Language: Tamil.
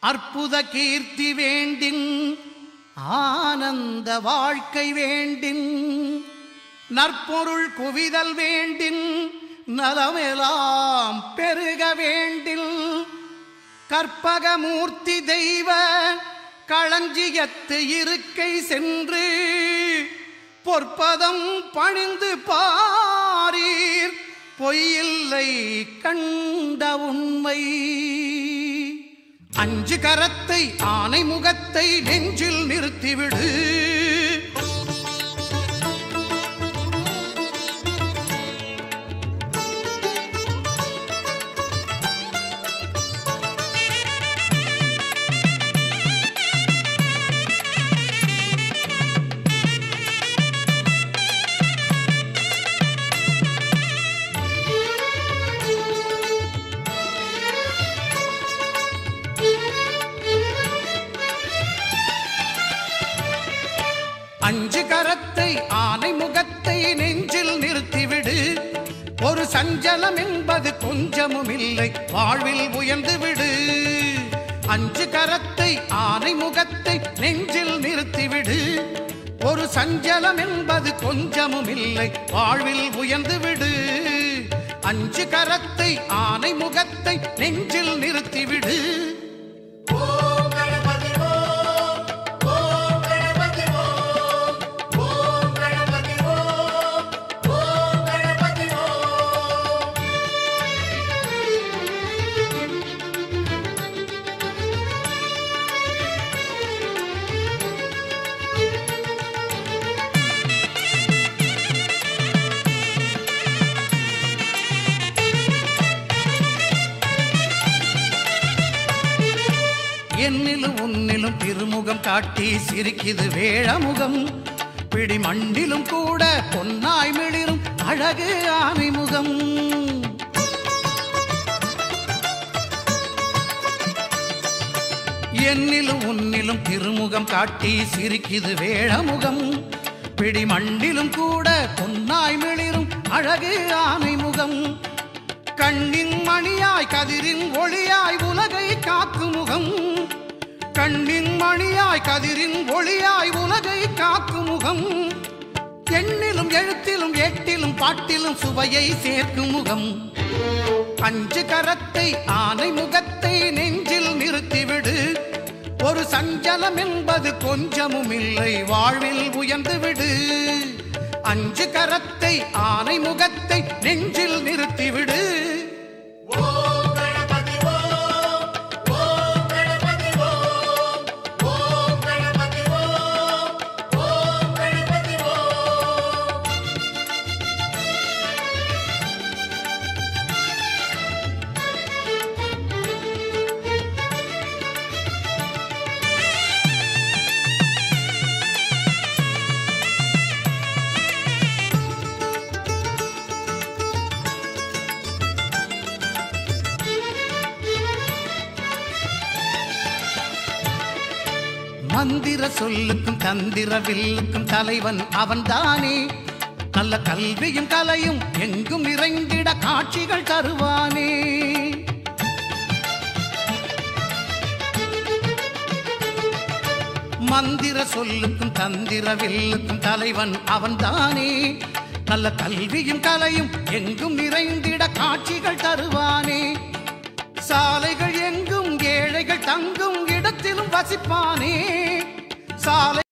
அற்புத கீர்த்தி வேண்டின் ஆனந்த வாழ்க்கை வேண்டின் நற்பொருள் குவிதல் வேண்டின் நலமெலாம் பெருக வேண்டில் கற்பகமூர்த்தி தெய்வ களஞ்சியத்து இருக்கை சென்று பொற்பதம் பணிந்து பாரீர் பொய்யில்லை கண்ட உண்மை அஞ்சு கரத்தை ஆனை முகத்தை நெஞ்சில் நிறுத்திவிடு அஞ்சு கரத்தை ஆனை முகத்தை நெஞ்சில் நிறுத்திவிடு ஒரு சஞ்சலம் என்பது கொஞ்சமும் இல்லை வாழ்வில் உயர்ந்து விடு அஞ்சு கரத்தை ஆனை முகத்தை நெஞ்சில் நிறுத்திவிடு ஒரு சஞ்சலம் என்பது கொஞ்சமும் இல்லை வாழ்வில் உயர்ந்து விடு அஞ்சு கரத்தை ஆனை முகத்தை நெஞ்சில் நிறுத்திவிடு ஓம் கணபதி ஓம் ஓம் கணபதி ஓம் ஓம் கணபதி ஓம் ஓம் கணபதி ஓம் என்னிலும் உன்னிலும் திருமுகம் காட்டி சிரிக்குது வேழமுகம் பிடி மண்ணிலும் கூட பொன்னாய் மிளிரும் அழகு ஆனைமுகம் என்னிலும் உன்னிலும் திருமுகம் காட்டி சிரிக்குது வேழமுகம் பிடி மண்ணிலும் கூட பொன்னாய் மிளிரும் அழகு ஆனைமுகம் கண்ணின் மணியாய் கதிரின் ஒளியாய் உலகை காக்கும் முகம் கண்ணின் மணியாய் கதிரின் ஒளியாய் உலகை காக்கும் முகம் எண்ணிலும் எழுத்திலும் ஏட்டிலும் பாட்டிலும் சுவையை சேர்க்கும் முகம் அஞ்சு கரத்தை ஆனை முகத்தை நெஞ்சில் நிறுத்திவிடு ஒரு சஞ்சலம் என்பது கொஞ்சமும் இல்லை வாழ்வில் உயர்ந்து விடு அஞ்சு கரத்தை ஆனை முகத்தை நெஞ்சில் நிறுத்திவிடு ஓம் கணபதி ஓம் ஓம் கணபதி ஓம் ஓம் கணபதி ஓம் ஓம் கணபதி ஓம் மந்திர சொல்லுக்கும் தந்திர வில்லுக்கும் தலைவன் அவன்தானே நல்ல கல்வியும் கலையும் எங்கும் நிறைந்திட காட்சிகள் தருவானே மந்திர சொல்லுக்கும் தந்திர வில்லுக்கும் தலைவன் அவன்தானே நல்ல கல்வியும் கலையும் எங்கும் நிறைந்திட காட்சிகள் தருவானே சாலைகள் எங்கும் ஏழைகள் தங்கும் இடத்திலும் வசிப்பானே சாலை